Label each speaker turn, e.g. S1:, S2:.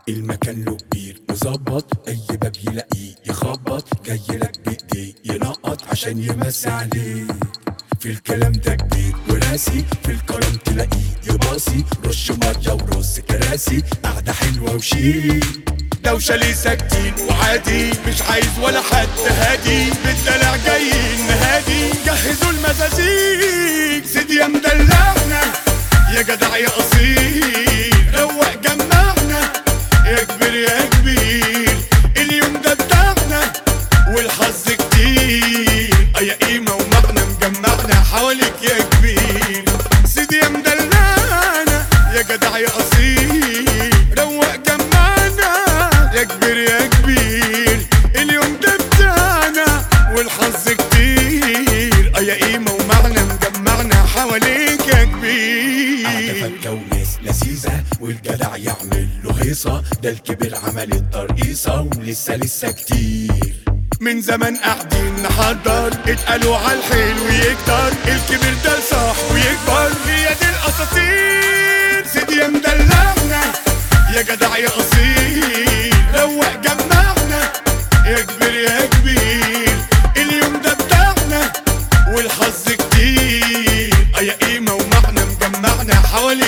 S1: المكان له كبير مظبط اي باب يلاقيه يخبط جاي لك بايديه ينقط عشان يمسي عليه في الكلام ده كبير وراسي في الكرم تلاقيه يباصي رش ميه ورص كراسي قعده حلوه وشيك
S2: دوشة ليه ساكتين وعادي مش عايز ولا حد هادي بالدلع جايين نهادي جهزوا المزازيك سيدي يا مدلعنا يا جدع يا اصيل روق جمعنا يا كبير يا كبير اليوم ده بتاعنا والحظ كتير اه يا قيمة ومعنى مجمعنا حواليك يا كبير سيدي يا مدلعنا يا جدع يا اصيل روق جمعنا يا كبير يا كبير اليوم ده بتاعنا والحظ كتير اه يا قيمة ومعنى مجمعنا حواليك يا
S1: قعدة
S2: كبير
S1: فكة وناس لذيذة والجدع يعمل له هيصة ده الكبير عمل الترقيصة ولسه لسه كتير
S2: من زمان قاعدين نحضر اتقالوا على الحلو يكتر الكبير ده صح ويكبر هي دي الاساطير سيدي يا مدلعنا يا جدع يا اصيل روق جمعنا يا كبير يا كبير اليوم ده بتاعنا والحظ كتير اه يا قيمة ومعنى مجمعنا حوالي